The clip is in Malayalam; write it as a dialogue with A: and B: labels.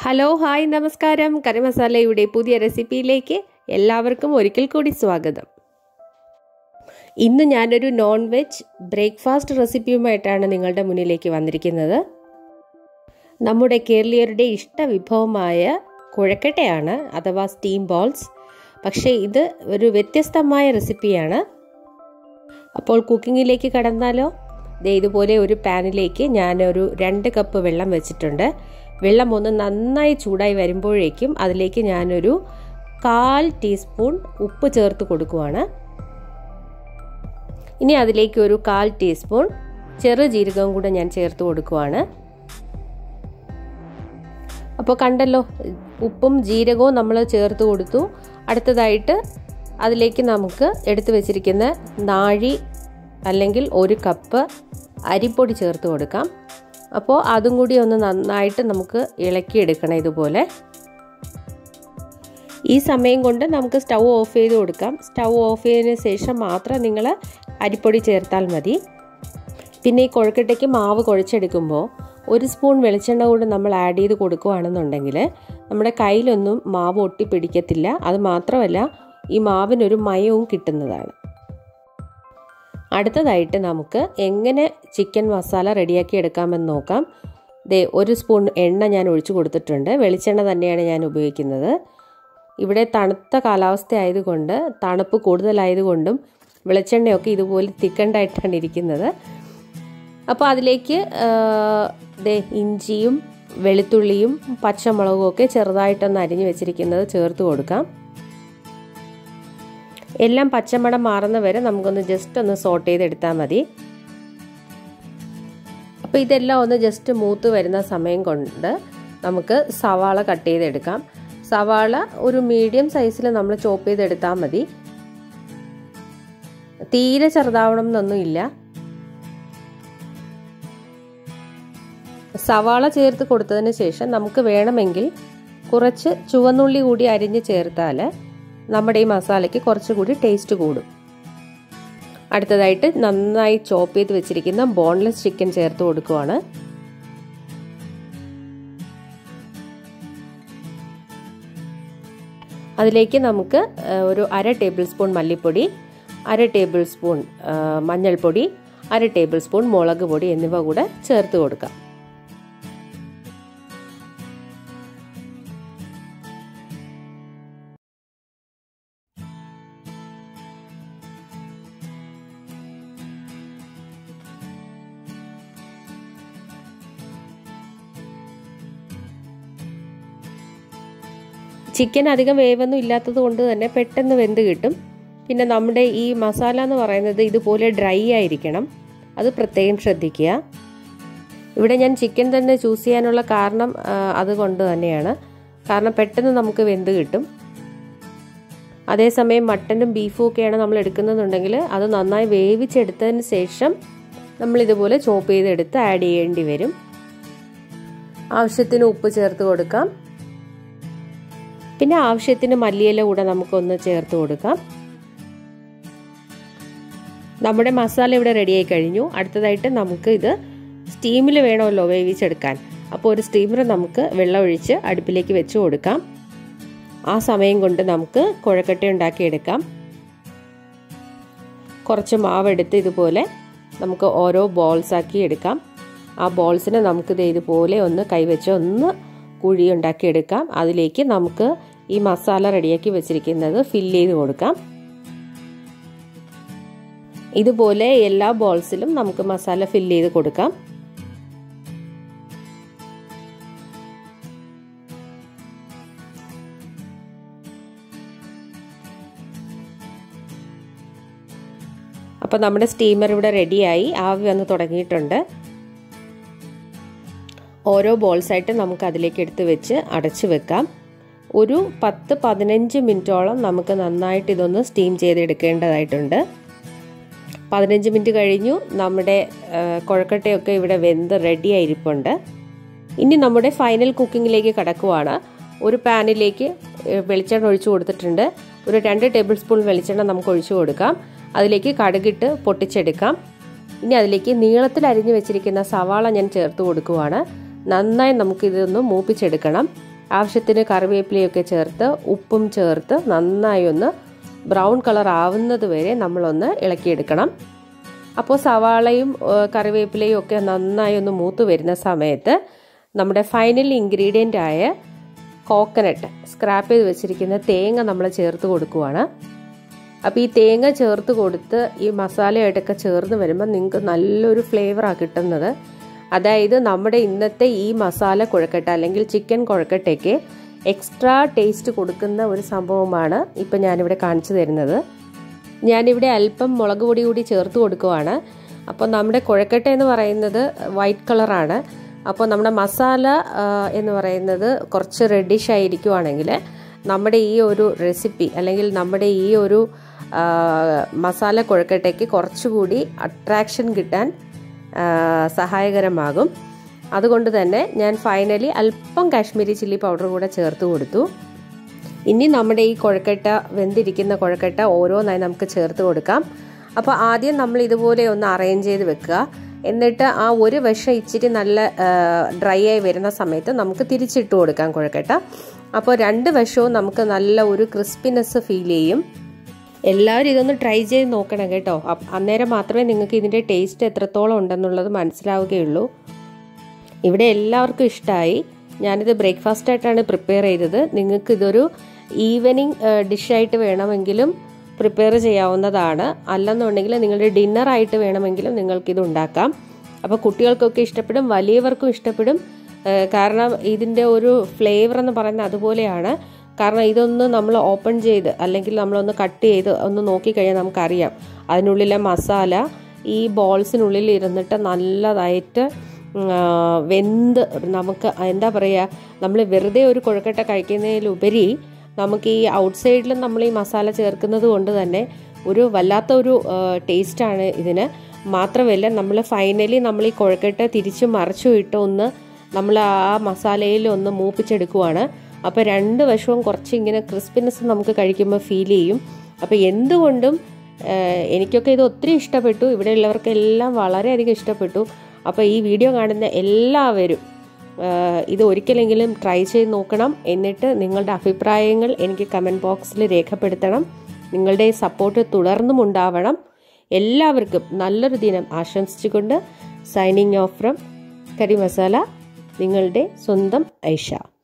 A: ഹലോ ഹായ് നമസ്കാരം കറി മസാലയുടെ പുതിയ റെസിപ്പിയിലേക്ക് എല്ലാവർക്കും ഒരിക്കൽ കൂടി സ്വാഗതം ഇന്ന് ഞാനൊരു നോൺ വെജ് ബ്രേക്ക്ഫാസ്റ്റ് റെസിപ്പിയുമായിട്ടാണ് നിങ്ങളുടെ മുന്നിലേക്ക് വന്നിരിക്കുന്നത് നമ്മുടെ കേരളീയരുടെ ഇഷ്ട വിഭവമായ കുഴക്കട്ടയാണ് അഥവാ സ്റ്റീം ബോൾസ് പക്ഷേ ഇത് ഒരു വ്യത്യസ്തമായ റെസിപ്പിയാണ് അപ്പോൾ കുക്കിങ്ങിലേക്ക് കടന്നാലോ ദേ ഇതുപോലെ ഒരു പാനിലേക്ക് ഞാനൊരു രണ്ട് കപ്പ് വെള്ളം വെച്ചിട്ടുണ്ട് വെള്ളം ഒന്ന് നന്നായി ചൂടായി വരുമ്പോഴേക്കും അതിലേക്ക് ഞാനൊരു കാൽ ടീസ്പൂൺ ഉപ്പ് ചേർത്ത് കൊടുക്കുവാണ് ഇനി അതിലേക്ക് ഒരു കാൽ ടീസ്പൂൺ ചെറു ജീരകവും കൂടെ ഞാൻ ചേർത്ത് കൊടുക്കുവാണ് അപ്പോൾ കണ്ടല്ലോ ഉപ്പും ജീരകവും നമ്മൾ ചേർത്ത് കൊടുത്തു അടുത്തതായിട്ട് അതിലേക്ക് നമുക്ക് എടുത്തു വെച്ചിരിക്കുന്ന നാഴി അല്ലെങ്കിൽ ഒരു കപ്പ് അരിപ്പൊടി ചേർത്ത് കൊടുക്കാം അപ്പോൾ അതും കൂടി ഒന്ന് നന്നായിട്ട് നമുക്ക് ഇളക്കിയെടുക്കണം ഇതുപോലെ ഈ സമയം കൊണ്ട് നമുക്ക് സ്റ്റൗ ഓഫ് ചെയ്ത് കൊടുക്കാം സ്റ്റൗ ഓഫ് ചെയ്തതിന് ശേഷം മാത്രം നിങ്ങൾ അരിപ്പൊടി ചേർത്താൽ മതി പിന്നെ ഈ കുഴക്കട്ടയ്ക്ക് മാവ് കുഴച്ചെടുക്കുമ്പോൾ ഒരു സ്പൂൺ വെളിച്ചെണ്ണ കൂടി നമ്മൾ ആഡ് ചെയ്ത് കൊടുക്കുകയാണെന്നുണ്ടെങ്കിൽ നമ്മുടെ കയ്യിലൊന്നും മാവ് ഒട്ടിപ്പിടിക്കത്തില്ല അത് മാത്രമല്ല ഈ മാവിനൊരു മയവും കിട്ടുന്നതാണ് അടുത്തതായിട്ട് നമുക്ക് എങ്ങനെ ചിക്കൻ മസാല റെഡിയാക്കി എടുക്കാമെന്ന് നോക്കാം ദേ ഒരു സ്പൂൺ എണ്ണ ഞാൻ ഒഴിച്ചു കൊടുത്തിട്ടുണ്ട് വെളിച്ചെണ്ണ തന്നെയാണ് ഞാൻ ഉപയോഗിക്കുന്നത് ഇവിടെ തണുത്ത കാലാവസ്ഥ ആയതുകൊണ്ട് തണുപ്പ് കൂടുതലായതുകൊണ്ടും വെളിച്ചെണ്ണയൊക്കെ ഇതുപോലെ തിക്കണ്ടായിട്ടാണ് ഇരിക്കുന്നത് അപ്പോൾ അതിലേക്ക് ദേ ഇഞ്ചിയും വെളുത്തുള്ളിയും പച്ചമുളകും ഒക്കെ ചെറുതായിട്ടൊന്ന് അരിഞ്ഞു വെച്ചിരിക്കുന്നത് ചേർത്ത് കൊടുക്കാം എല്ലാം പച്ചമണം മാറുന്ന വരെ നമുക്കൊന്ന് ജസ്റ്റ് ഒന്ന് സോട്ട് ചെയ്തെടുത്താൽ മതി അപ്പോൾ ഇതെല്ലാം ഒന്ന് ജസ്റ്റ് മൂത്ത് വരുന്ന സമയം കൊണ്ട് നമുക്ക് സവാള കട്ട് ചെയ്തെടുക്കാം സവാള ഒരു മീഡിയം സൈസിൽ നമ്മൾ ചോപ്പ് ചെയ്തെടുത്താൽ മതി തീരെ ചെറുതാവണം എന്നൊന്നും ഇല്ല സവാള ചേർത്ത് കൊടുത്തതിന് ശേഷം നമുക്ക് വേണമെങ്കിൽ കുറച്ച് ചുവന്നുള്ളി കൂടി അരിഞ്ഞ് ചേർത്താൽ നമ്മുടെ ഈ മസാലയ്ക്ക് കുറച്ചുകൂടി ടേസ്റ്റ് കൂടും അടുത്തതായിട്ട് നന്നായി ചോപ്പ് ചെയ്ത് വെച്ചിരിക്കുന്ന ബോൺലെസ് ചിക്കൻ ചേർത്ത് കൊടുക്കുവാണ് അതിലേക്ക് നമുക്ക് ഒരു അര ടേബിൾ സ്പൂൺ മല്ലിപ്പൊടി അര ടേബിൾ സ്പൂൺ മഞ്ഞൾപ്പൊടി അര ടേബിൾ സ്പൂൺ മുളക് പൊടി എന്നിവ കൂടെ ചേർത്ത് കൊടുക്കാം ചിക്കൻ അധികം വേവൊന്നും ഇല്ലാത്തത് കൊണ്ട് തന്നെ പെട്ടെന്ന് വെന്ത് കിട്ടും പിന്നെ നമ്മുടെ ഈ മസാല എന്ന് പറയുന്നത് ഇതുപോലെ ഡ്രൈ ആയിരിക്കണം അത് പ്രത്യേകം ശ്രദ്ധിക്കുക ഇവിടെ ഞാൻ ചിക്കൻ തന്നെ ചൂസ് ചെയ്യാനുള്ള കാരണം അതുകൊണ്ട് തന്നെയാണ് കാരണം പെട്ടെന്ന് നമുക്ക് വെന്ത് കിട്ടും അതേസമയം മട്ടനും ബീഫും ഒക്കെയാണ് നമ്മൾ എടുക്കുന്നതെന്നുണ്ടെങ്കിൽ അത് നന്നായി വേവിച്ചെടുത്തതിന് ശേഷം നമ്മൾ ഇതുപോലെ ചോപ്പ് ചെയ്തെടുത്ത് ആഡ് ചെയ്യേണ്ടി വരും ആവശ്യത്തിന് ഉപ്പ് ചേർത്ത് കൊടുക്കാം പിന്നെ ആവശ്യത്തിന് മല്ലിയില കൂടെ നമുക്കൊന്ന് ചേർത്ത് കൊടുക്കാം നമ്മുടെ മസാല ഇവിടെ റെഡിയായി കഴിഞ്ഞു അടുത്തതായിട്ട് നമുക്ക് ഇത് സ്റ്റീമിൽ വേണമല്ലോ വേവിച്ചെടുക്കാൻ അപ്പോൾ ഒരു സ്റ്റീമർ നമുക്ക് വെള്ളം ഒഴിച്ച് അടുപ്പിലേക്ക് വെച്ച് കൊടുക്കാം ആ സമയം കൊണ്ട് നമുക്ക് കുഴക്കട്ട ഉണ്ടാക്കിയെടുക്കാം കുറച്ച് മാവെടുത്ത് ഇതുപോലെ നമുക്ക് ഓരോ ബോൾസ് ആക്കി എടുക്കാം ആ ബോൾസിനെ നമുക്ക് ഇതുപോലെ ഒന്ന് കൈവച്ച് ഒന്ന് കുഴി ഉണ്ടാക്കിയെടുക്കാം അതിലേക്ക് നമുക്ക് ഈ മസാല റെഡിയാക്കി വെച്ചിരിക്കുന്നത് ഫില്ല് ചെയ്ത് കൊടുക്കാം ഇതുപോലെ എല്ലാ ബോൾസിലും നമുക്ക് മസാല ഫില്ല് ചെയ്ത് കൊടുക്കാം അപ്പോൾ നമ്മുടെ സ്റ്റീമർ ഇവിടെ റെഡിയായി ആവി വന്ന് തുടങ്ങിയിട്ടുണ്ട് ഓരോ ബോൾസായിട്ട് നമുക്ക് അതിലേക്ക് എടുത്ത് വെച്ച് അടച്ചു വെക്കാം ഒരു പത്ത് പതിനഞ്ച് മിനിറ്റോളം നമുക്ക് നന്നായിട്ട് ഇതൊന്ന് സ്റ്റീം ചെയ്തെടുക്കേണ്ടതായിട്ടുണ്ട് പതിനഞ്ച് മിനിറ്റ് കഴിഞ്ഞു നമ്മുടെ കുഴക്കട്ടയൊക്കെ ഇവിടെ വെന്ത് റെഡി ആയിരിപ്പുണ്ട് ഇനി നമ്മുടെ ഫൈനൽ കുക്കിങ്ങിലേക്ക് കടക്കുവാണ് ഒരു പാനിലേക്ക് വെളിച്ചെണ്ണ ഒഴിച്ചു കൊടുത്തിട്ടുണ്ട് ഒരു രണ്ട് ടേബിൾ സ്പൂൺ വെളിച്ചെണ്ണ നമുക്ക് ഒഴിച്ചു കൊടുക്കാം അതിലേക്ക് കടുകിട്ട് പൊട്ടിച്ചെടുക്കാം ഇനി അതിലേക്ക് നീളത്തിൽ അരിഞ്ഞു വെച്ചിരിക്കുന്ന സവാള ഞാൻ ചേർത്ത് കൊടുക്കുവാണ് നന്നായി നമുക്കിതൊന്ന് മൂപ്പിച്ചെടുക്കണം ആവശ്യത്തിന് കറിവേപ്പിലയൊക്കെ ചേർത്ത് ഉപ്പും ചേർത്ത് നന്നായി ഒന്ന് ബ്രൗൺ കളർ ആവുന്നത് വരെ നമ്മളൊന്ന് ഇളക്കിയെടുക്കണം അപ്പോൾ സവാളയും കറിവേപ്പിലയും ഒക്കെ നന്നായി ഒന്ന് മൂത്ത് വരുന്ന സമയത്ത് നമ്മുടെ ഫൈനൽ ഇൻഗ്രീഡിയൻ്റ് ആയ കോക്കനട്ട് സ്ക്രാപ്പ് ചെയ്ത് വെച്ചിരിക്കുന്ന തേങ്ങ നമ്മൾ ചേർത്ത് കൊടുക്കുവാണ് അപ്പോൾ ഈ തേങ്ങ ചേർത്ത് കൊടുത്ത് ഈ മസാലയായിട്ടൊക്കെ ചേർന്ന് വരുമ്പോൾ നിങ്ങൾക്ക് നല്ലൊരു ഫ്ലേവറാണ് കിട്ടുന്നത് അതായത് നമ്മുടെ ഇന്നത്തെ ഈ മസാല കുഴക്കട്ട അല്ലെങ്കിൽ ചിക്കൻ കുഴക്കട്ടയ്ക്ക് എക്സ്ട്രാ ടേസ്റ്റ് കൊടുക്കുന്ന ഒരു സംഭവമാണ് ഇപ്പം ഞാനിവിടെ കാണിച്ചു തരുന്നത് ഞാനിവിടെ അല്പം മുളക് പൊടി കൂടി ചേർത്ത് കൊടുക്കുവാണ് അപ്പോൾ നമ്മുടെ കുഴക്കട്ട എന്ന് പറയുന്നത് വൈറ്റ് കളറാണ് അപ്പോൾ നമ്മുടെ മസാല എന്ന് പറയുന്നത് കുറച്ച് റെഡിഷ് ആയിരിക്കുവാണെങ്കിൽ നമ്മുടെ ഈ ഒരു റെസിപ്പി അല്ലെങ്കിൽ നമ്മുടെ ഈ ഒരു മസാല കുഴക്കട്ടയ്ക്ക് കുറച്ചുകൂടി അട്രാക്ഷൻ കിട്ടാൻ സഹായകരമാകും അതുകൊണ്ട് തന്നെ ഞാൻ ഫൈനലി അല്പം കാശ്മീരി ചില്ലി പൗഡർ കൂടെ ചേർത്ത് കൊടുത്തു ഇനി നമ്മുടെ ഈ കുഴക്കട്ട വെന്തിരിക്കുന്ന കുഴക്കട്ട ഓരോന്നായി നമുക്ക് ചേർത്ത് കൊടുക്കാം അപ്പോൾ ആദ്യം നമ്മൾ ഇതുപോലെ ഒന്ന് അറേഞ്ച് ചെയ്ത് വെക്കുക എന്നിട്ട് ആ ഒരു വശം ഇച്ചിരി നല്ല ഡ്രൈ ആയി വരുന്ന സമയത്ത് നമുക്ക് തിരിച്ചിട്ട് കൊടുക്കാം കുഴക്കട്ട അപ്പോൾ രണ്ട് വശവും നമുക്ക് നല്ല ഒരു ക്രിസ്പിനെസ് ഫീൽ ചെയ്യും എല്ലാവരും ഇതൊന്ന് ട്രൈ ചെയ്ത് നോക്കണം കേട്ടോ അന്നേരം മാത്രമേ നിങ്ങൾക്ക് ഇതിൻ്റെ ടേസ്റ്റ് എത്രത്തോളം ഉണ്ടെന്നുള്ളത് മനസ്സിലാവുകയുള്ളൂ ഇവിടെ എല്ലാവർക്കും ഇഷ്ടമായി ഞാനിത് ബ്രേക്ക്ഫാസ്റ്റ് ആയിട്ടാണ് പ്രിപ്പയർ ചെയ്തത് നിങ്ങൾക്ക് ഇതൊരു ഈവനിങ് ഡിഷായിട്ട് വേണമെങ്കിലും പ്രിപ്പയർ ചെയ്യാവുന്നതാണ് അല്ലെന്നുണ്ടെങ്കിൽ നിങ്ങളുടെ ഡിന്നറായിട്ട് വേണമെങ്കിലും നിങ്ങൾക്കിത് ഉണ്ടാക്കാം അപ്പോൾ കുട്ടികൾക്കൊക്കെ ഇഷ്ടപ്പെടും വലിയവർക്കും ഇഷ്ടപ്പെടും കാരണം ഇതിൻ്റെ ഒരു ഫ്ലേവർ എന്ന് പറയുന്നത് അതുപോലെയാണ് കാരണം ഇതൊന്ന് നമ്മൾ ഓപ്പൺ ചെയ്ത് അല്ലെങ്കിൽ നമ്മളൊന്ന് കട്ട് ചെയ്ത് ഒന്ന് നോക്കിക്കഴിഞ്ഞാൽ നമുക്കറിയാം അതിനുള്ളിലെ മസാല ഈ ബോൾസിനുള്ളിൽ ഇരുന്നിട്ട് നല്ലതായിട്ട് വെന്ത് നമുക്ക് എന്താ പറയുക നമ്മൾ വെറുതെ ഒരു കുഴക്കട്ട കഴിക്കുന്നതിലുപരി നമുക്ക് ഈ ഔട്ട് സൈഡിലും നമ്മൾ ഈ മസാല ചേർക്കുന്നത് കൊണ്ട് തന്നെ ഒരു വല്ലാത്ത ഒരു ടേസ്റ്റാണ് ഇതിന് മാത്രമല്ല നമ്മൾ ഫൈനലി നമ്മൾ ഈ കുഴക്കട്ട തിരിച്ചു മറച്ചു ഇട്ട് ഒന്ന് നമ്മൾ ആ മസാലയിൽ ഒന്ന് മൂപ്പിച്ചെടുക്കുവാണ് അപ്പോൾ രണ്ട് വശവും കുറച്ച് ഇങ്ങനെ ക്രിസ്പിനെസ് നമുക്ക് കഴിക്കുമ്പോൾ ഫീൽ ചെയ്യും അപ്പോൾ എന്തുകൊണ്ടും എനിക്കൊക്കെ ഇത് ഒത്തിരി ഇഷ്ടപ്പെട്ടു ഇവിടെയുള്ളവർക്കെല്ലാം വളരെയധികം ഇഷ്ടപ്പെട്ടു അപ്പോൾ ഈ വീഡിയോ കാണുന്ന എല്ലാവരും ഇത് ഒരിക്കലെങ്കിലും ട്രൈ ചെയ്ത് നോക്കണം എന്നിട്ട് നിങ്ങളുടെ അഭിപ്രായങ്ങൾ എനിക്ക് കമൻറ്റ് ബോക്സിൽ രേഖപ്പെടുത്തണം നിങ്ങളുടെ സപ്പോർട്ട് തുടർന്നും ഉണ്ടാവണം എല്ലാവർക്കും നല്ലൊരു ദിനം ആശംസിച്ചുകൊണ്ട് signing off from curry masala നിങ്ങളുടെ സ്വന്തം ഐഷ